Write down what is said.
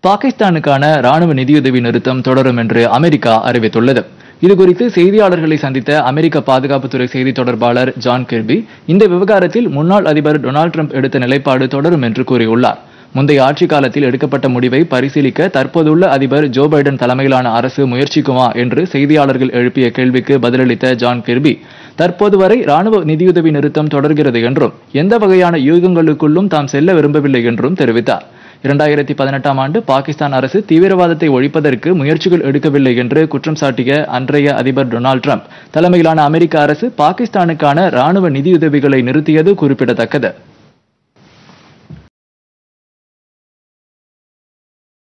பாகிஸ்தானுக்கான ராணுவ நிதியுதவி நிறுத்தம் தொடரும் என்று அமெரிக்கா அறிவித்துள்ளது இதுகுறித்து செய்தியாளர்களை சந்தித்த அமெரிக்க பாதுகாப்புத்துறை செய்தி தொடர்பாளர் ஜான் கிர்பி இந்த விவகாரத்தில் முன்னாள் அதிபர் டொனால்ட் ட்ரம்ப் எடுத்த நிலைப்பாடு தொடரும் என்று கூறியுள்ளார் முந்தைய ஆட்சி காலத்தில் எடுக்கப்பட்ட முடிவை பரிசீலிக்க தற்போதுள்ள அதிபர் ஜோ பைடன் தலைமையிலான அரசு முயற்சிக்குமா என்று செய்தியாளர்கள் எழுப்பிய கேள்விக்கு பதிலளித்த ஜான் கிர்பி தற்போது வரை ராணுவ நிதியுதவி நிறுத்தம் தொடர்கிறது என்றும் எந்த வகையான யூகங்களுக்குள்ளும் தாம் செல்ல விரும்பவில்லை என்றும் தெரிவித்தார் இரண்டாயிரத்தி பதினெட்டாம் ஆண்டு பாகிஸ்தான் அரசு தீவிரவாதத்தை ஒழிப்பதற்கு முயற்சிகள் எடுக்கவில்லை என்று குற்றம் சாட்டிய அன்றைய அதிபர் டொனால்ட் ட்ரம்ப் தலைமையிலான அமெரிக்க அரசு பாகிஸ்தானுக்கான ராணுவ நிதியுதவிகளை நிறுத்தியது குறிப்பிடத்தக்கது